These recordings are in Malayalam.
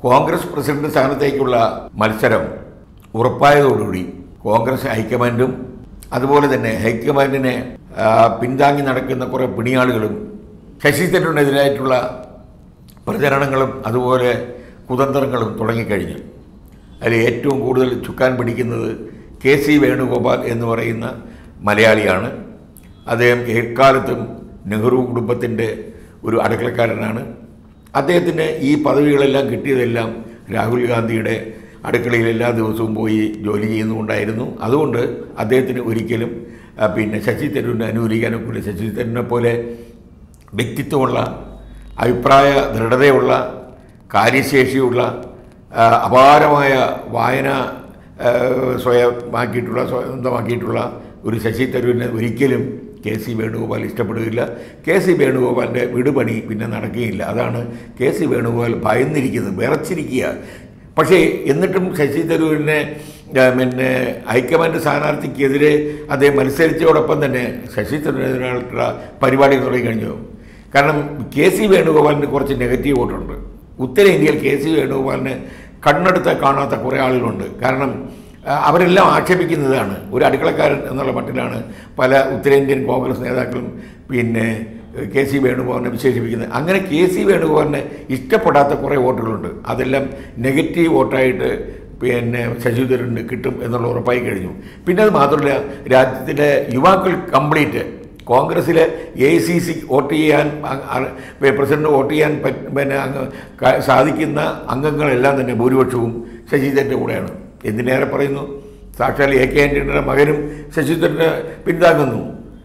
കോൺഗ്രസ് പ്രസിഡന്റ് സ്ഥാനത്തേക്കുള്ള മത്സരം ഉറപ്പായതോടുകൂടി കോൺഗ്രസ് ഹൈക്കമാൻഡും അതുപോലെ തന്നെ ഹൈക്കമാൻഡിനെ ആ, പിന്താങ്ങി നടക്കുന്ന കുറേ പിണിയാളുകളും ശശി തരൂരിനെതിരായിട്ടുള്ള പ്രചരണങ്ങളും അതുപോലെ കുതന്ത്രങ്ങളും തുടങ്ങിക്കഴിഞ്ഞു അതിൽ ഏറ്റവും കൂടുതൽ ചുക്കാൻ പിടിക്കുന്നത് കെ സി വേണുഗോപാൽ എന്ന് പറയുന്ന മലയാളിയാണ് അദ്ദേഹം എക്കാലത്തും നെഹ്റു കുടുംബത്തിൻ്റെ ഒരു അടുക്കളക്കാരനാണ് അദ്ദേഹത്തിന് ഈ പദവികളെല്ലാം കിട്ടിയതെല്ലാം രാഹുൽ ഗാന്ധിയുടെ അടുക്കളയിൽ എല്ലാ ദിവസവും പോയി ജോലി ചെയ്യുന്നുണ്ടായിരുന്നു അതുകൊണ്ട് അദ്ദേഹത്തിന് ഒരിക്കലും ആ, പിന്നെ ശശി തരൂരിനെ അനുകൂലിക്കാനൊക്കില്ല ശശി തരൂരിനെ പോലെ വ്യക്തിത്വമുള്ള അഭിപ്രായ ദൃഢതയുള്ള കാര്യശേഷിയുള്ള ആ, അപാരമായ വായന ആ, സ്വയമാക്കിയിട്ടുള്ള സ്വന്തമാക്കിയിട്ടുള്ള ഒരു ശശി തരൂരിനെ ഒരിക്കലും കെ സി വേണുഗോപാൽ ഇഷ്ടപ്പെടുകയില്ല കെ സി വേണുഗോപാലിൻ്റെ വിടുപണി പിന്നെ നടക്കുകയില്ല അതാണ് കെ സി വേണുഗോപാൽ ഭയന്നിരിക്കുന്നത് വിറച്ചിരിക്കുക പക്ഷേ എന്നിട്ടും ശശി തരൂരിനെ ആ, പിന്നെ ഹൈക്കമാൻഡ് സ്ഥാനാർത്ഥിക്കെതിരെ അദ്ദേഹം മത്സരിച്ചതോടൊപ്പം തന്നെ ശശി തരൂരിനെതിരായിട്ടുള്ള പരിപാടി തുടങ്ങി കഴിഞ്ഞു കാരണം കെ സി വേണുഗോപാലിന് കുറച്ച് നെഗറ്റീവ് വോട്ടുണ്ട് ഉത്തരേന്ത്യയിൽ കെ സി വേണുഗോപാലിന് കണ്ണെടുത്ത കാണാത്ത കുറേ ആളുകളുണ്ട് കാരണം ആ, അവരെല്ലാം ആക്ഷേപിക്കുന്നതാണ് ഒരു അടുക്കളക്കാരൻ എന്നുള്ള മട്ടിലാണ് പല ഉത്തരേന്ത്യൻ കോൺഗ്രസ് നേതാക്കളും പിന്നെ കെ സി വേണുഗോപാലിനെ വിശേഷിപ്പിക്കുന്നത് അങ്ങനെ കെ സി വേണുഗോപാലിനെ ഇഷ്ടപ്പെടാത്ത കുറേ വോട്ടുകളുണ്ട് അതെല്ലാം നെഗറ്റീവ് വോട്ടായിട്ട് പിന്നെ ശശി തരൂരിന് കിട്ടും എന്നുള്ള ഉറപ്പായി കഴിഞ്ഞു പിന്നെ അത് മാത്രമല്ല രാജ്യത്തിലെ യുവാക്കൾ കംപ്ലീറ്റ് കോൺഗ്രസ്സിലെ എ സി സി വോട്ട് ചെയ്യാൻ അ- അ- പ്രസിഡന്റ് വോട്ട് ചെയ്യാൻ പറ്റ- പിന്നെ അങ്ങ് ക- സാധിക്കുന്ന അംഗങ്ങളെല്ലാം തന്നെ ഭൂരിപക്ഷവും ശശിധരൻ്റെ കൂടെയാണ് എന്തിനേറെ പറയുന്നു സാക്ഷാൽ എ കെ ആൻ്റണിയുടെ മകനും ശശിധരനെ പിന്താങ്ങുന്നു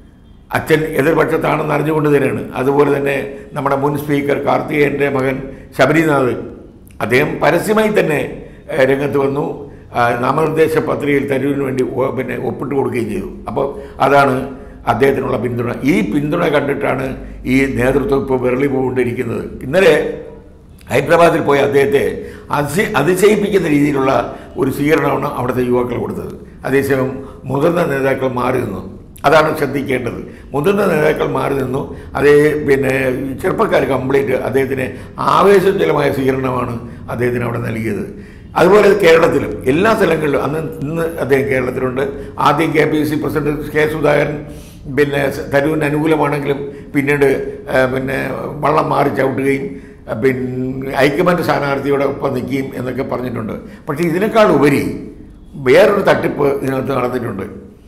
അച്ഛൻ എതിർപക്ഷത്താണെന്ന് അറിഞ്ഞുകൊണ്ട് തന്നെയാണ് അതുപോലെ തന്നെ നമ്മുടെ മുൻ സ്പീക്കർ കാർത്തികേയൻ്റെ മകൻ ശബരിനാഥ് അദ്ദേഹം പരസ്യമായി തന്നെ ഏഹ്, രംഗത്ത് വന്നു ആ, നാമനിർദ്ദേശ പത്രികയിൽ തരൂരിന് വേണ്ടി ഒ- പിന്നെ ഒപ്പിട്ട് കൊടുക്കുകയും ചെയ്തു അപ്പോൾ അതാണ് അദ്ദേഹത്തിനുള്ള പിന്തുണ ഈ പിന്തുണ കണ്ടിട്ടാണ് ഈ നേതൃത്വം ഇപ്പോൾ വിരളി പോകൊണ്ടിരിക്കുന്നത് ഇന്നലെ ഹൈദരാബാദിൽ പോയ അദ്ദേഹത്തെ അതി അതിശയിപ്പിക്കുന്ന രീതിയിലുള്ള ഒരു സ്വീകരണമാണ് അവിടുത്തെ യുവാക്കൾ കൊടുത്തത് അതേസമയം മുതിർന്ന നേതാക്കൾ മാറി നിന്നു അതാണ് ശ്രദ്ധിക്കേണ്ടത് മുതിർന്ന നേതാക്കൾ മാറി നിന്നു അതേ പിന്നെ ചെറുപ്പക്കാർ കംപ്ലീറ്റ് അദ്ദേഹത്തിന് ആവേശജലമായ സ്വീകരണമാണ് അദ്ദേഹത്തിന് അവിടെ നൽകിയത് അതുപോലെ കേരളത്തിലും എല്ലാ സ്ഥലങ്ങളിലും അന്ന് ഇന്ന് അദ്ദേഹം കേരളത്തിലുണ്ട് ആദ്യം K P C president K Sudhakaran പിന്നെ തരൂരിന് അനുകൂലമാണെങ്കിലും പിന്നീട് ആ, പിന്നെ വള്ളം മാറി ചവിട്ടുകയും ആ, പിന്നെ ഹൈക്കമാൻഡ് സ്ഥാനാർത്ഥിയോടെ ഒപ്പം നിൽക്കുകയും എന്നൊക്കെ പറഞ്ഞിട്ടുണ്ട് പക്ഷേ ഇതിനേക്കാൾ ഉപരി വേറൊരു തട്ടിപ്പ് ഇതിനകത്ത് നടന്നിട്ടുണ്ട്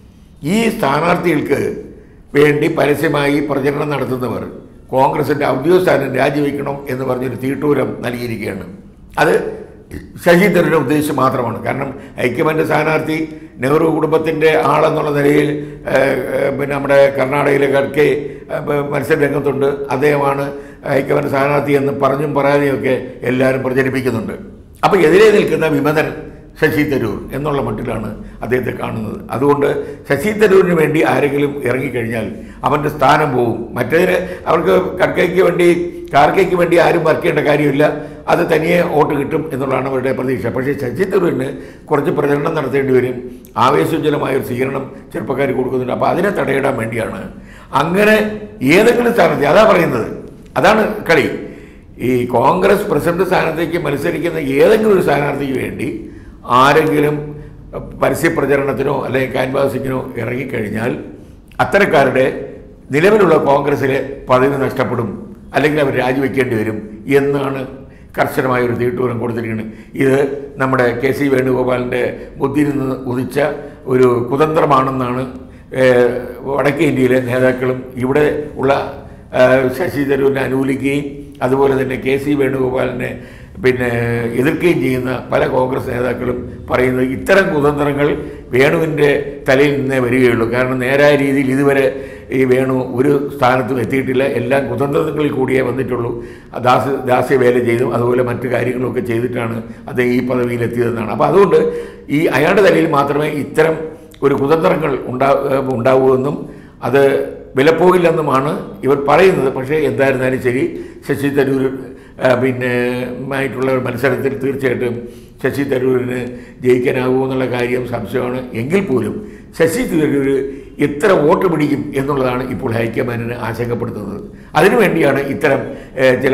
ഈ സ്ഥാനാർത്ഥികൾക്ക് വേണ്ടി പരസ്യമായി പ്രചരണം നടത്തുന്നവർ കോൺഗ്രസിൻ്റെ ഔദ്യോഗിക സ്ഥാനം രാജിവെക്കണം എന്ന് പറഞ്ഞൊരു തീട്ടൂരം നൽകിയിരിക്കുകയാണ് അത് ശശി തരൂരിനെ ഉദ്ദേശിച്ച് മാത്രമാണ് കാരണം ഹൈക്കമാൻഡ് സ്ഥാനാർത്ഥി നെഹ്റു കുടുംബത്തിൻ്റെ ആളെന്നുള്ള നിലയിൽ ഏഹ്, ഏഹ്, പിന്നെ നമ്മുടെ കർണാടകയിലെ ഖഡ്കെ ഏഹ്, മത്സര രംഗത്തുണ്ട് അദ്ദേഹമാണ് ഹൈക്കമാൻഡ് സ്ഥാനാർത്ഥി എന്ന് പറഞ്ഞും പറയാതെയൊക്കെ എല്ലാവരും പ്രചരിപ്പിക്കുന്നുണ്ട് അപ്പോൾ എതിരെ നിൽക്കുന്ന വിമതൻ ശശി തരൂർ എന്നുള്ള മട്ടിലാണ് അദ്ദേഹത്തെ കാണുന്നത് അതുകൊണ്ട് ശശി തരൂരിന് വേണ്ടി ആരെങ്കിലും ഇറങ്ങിക്കഴിഞ്ഞാൽ അവൻ്റെ സ്ഥാനം പോവും മറ്റേതിന് അവർക്ക് കർക്കയ്ക്ക് വേണ്ടി കാർക്കയ്ക്ക് വേണ്ടി ആരും വർക്ക് ചെയ്യേണ്ട കാര്യമില്ല അത് തനിയെ വോട്ട് കിട്ടും എന്നുള്ളതാണ് അവരുടെ പ്രതീക്ഷ പക്ഷേ ശശി തരൂരിന് കുറച്ച് പ്രചരണം നടത്തേണ്ടി വരും ആവേശോജ്വലമായ ഒരു സ്വീകരണം ചെറുപ്പക്കാർ കൊടുക്കുന്നുണ്ട് അപ്പോൾ അതിനെ തടയിടാൻ വേണ്ടിയാണ് അങ്ങനെ ഏതെങ്കിലും സ്ഥാനത്ത് അതാ പറയുന്നത് അതാണ് കളി ഈ കോൺഗ്രസ് പ്രസിഡന്റ് സ്ഥാനത്തേക്ക് മത്സരിക്കുന്ന ഏതെങ്കിലും ഒരു സ്ഥാനാർത്ഥിക്ക് വേണ്ടി ആരെങ്കിലും പരസ്യപ്രചരണത്തിനോ അല്ലെങ്കിൽ ക്യാൻവാസിങ്ങിനോ ഇറങ്ങിക്കഴിഞ്ഞാൽ അത്തരക്കാരുടെ നിലവിലുള്ള കോൺഗ്രസ്സിലെ പദവി നഷ്ടപ്പെടും അല്ലെങ്കിൽ അവർ രാജിവെക്കേണ്ടി വരും എന്നാണ് കർശനമായ ഒരു തീട്ടൂരം കൊടുത്തിരിക്കുന്നത് ഇത് നമ്മുടെ കെ സി വേണുഗോപാലിൻ്റെ ബുദ്ധിയിൽ നിന്ന് ഉദിച്ച ഒരു കുതന്ത്രമാണെന്നാണ് ഏഹ്, വടക്കേ ഇന്ത്യയിലെ നേതാക്കളും ഇവിടെ ഉള്ള ഏഹ്, ശശി തരൂരിനെ അനുകൂലിക്കുകയും അതുപോലെ തന്നെ കെ സി വേണുഗോപാലിനെ പിന്നെ എതിർക്കുകയും ചെയ്യുന്ന പല കോൺഗ്രസ് നേതാക്കളും പറയുന്നത് ഇത്തരം കുതന്ത്രങ്ങൾ വേണുവിൻ്റെ തലയിൽ നിന്നേ വരികയുള്ളൂ കാരണം നേരായ രീതിയിൽ ഇതുവരെ ഈ വേണു ഒരു സ്ഥാനത്തും എത്തിയിട്ടില്ല എല്ലാം കുതന്ത്രങ്ങളിൽ കൂടിയേ വന്നിട്ടുള്ളൂ ദാസ ദാസ്യ വേല ചെയ്തും അതുപോലെ മറ്റു കാര്യങ്ങളൊക്കെ ചെയ്തിട്ടാണ് അദ്ദേഹം ഈ പദവിയിൽ എത്തിയതെന്നാണ് അപ്പോൾ അതുകൊണ്ട് ഈ അയാളുടെ തലയിൽ മാത്രമേ ഇത്തരം ഒരു കുതന്ത്രങ്ങൾ ഉണ്ടാ ഉണ്ടാവുമെന്നും അത് വിലപ്പോകില്ലെന്നുമാണ് ഇവർ പറയുന്നത് പക്ഷേ എന്തായിരുന്നാലും ശരി ശശി തരൂർ ആ, പിന്നെ ആയിട്ടുള്ള ഒരു മത്സരത്തിൽ തീർച്ചയായിട്ടും ശശി തരൂരിന് ജയിക്കാനാകുമോ എന്നുള്ള കാര്യം സംശയമാണ് എങ്കിൽ പോലും ശശി തരൂർ എത്ര വോട്ട് പിടിക്കും എന്നുള്ളതാണ് ഇപ്പോൾ ഹൈക്കമാൻഡിനെ ആശങ്കപ്പെടുത്തുന്നത് അതിനുവേണ്ടിയാണ് ഇത്തരം ഏ, ചില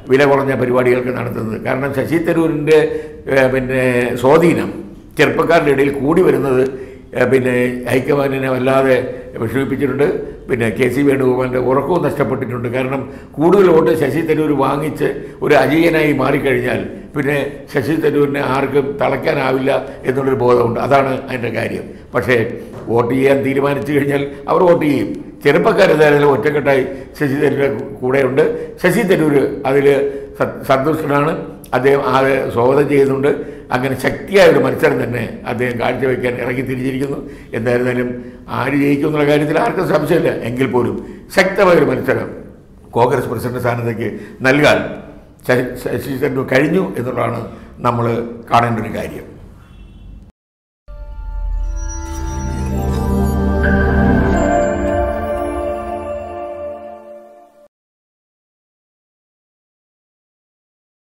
വില കുറഞ്ഞ പരിപാടികൾക്ക് നടത്തുന്നത് കാരണം ശശി തരൂരിൻ്റെ ഏഹ്, പിന്നെ സ്വാധീനം ചെറുപ്പക്കാരുടെ ഇടയിൽ കൂടി വരുന്നത് ഏഹ്, പിന്നെ ഹൈക്കമാൻഡിനെ വല്ലാതെ വിഷമിപ്പിച്ചിട്ടുണ്ട് പിന്നെ കെ സി വേണുഗോപാലിൻ്റെ ഉറക്കവും നഷ്ടപ്പെട്ടിട്ടുണ്ട് കാരണം കൂടുതൽ വോട്ട് ശശി തരൂർ വാങ്ങിച്ച് ഒരു അജീയനായി മാറിക്കഴിഞ്ഞാൽ പിന്നെ ശശി തരൂരിനെ ആർക്കും തളയ്ക്കാനാവില്ല എന്നുള്ളൊരു ബോധമുണ്ട് അതാണ് അതിൻ്റെ കാര്യം പക്ഷേ വോട്ട് ചെയ്യാൻ തീരുമാനിച്ചു കഴിഞ്ഞാൽ അവർ വോട്ട് ചെയ്യും ചെറുപ്പക്കാരെന്തായാലും ഒറ്റക്കെട്ടായി ശശി തരൂരിൻ്റെ കൂടെയുണ്ട് ശശി തരൂർ അതിൽ സന്തുഷ്ടനാണ് അദ്ദേഹം അത് സ്വാഗതം ചെയ്യുന്നുണ്ട് അങ്ങനെ ശക്തിയായ ഒരു മത്സരം തന്നെ അദ്ദേഹം കാഴ്ചവെക്കാൻ ഇറങ്ങി തിരിച്ചിരിക്കുന്നു എന്തായിരുന്നാലും ആര് ജയിക്കും എന്നുള്ള കാര്യത്തിൽ ആർക്കും സംശയമില്ല എങ്കിൽ പോലും ശക്തമായൊരു മത്സരം കോൺഗ്രസ് പ്രസിഡന്റ് സ്ഥാനത്തേക്ക് നൽകാൻ ശശി ശശി തരൂർ കഴിഞ്ഞു എന്നുള്ളതാണ് നമ്മൾ കാണേണ്ട ഒരു കാര്യം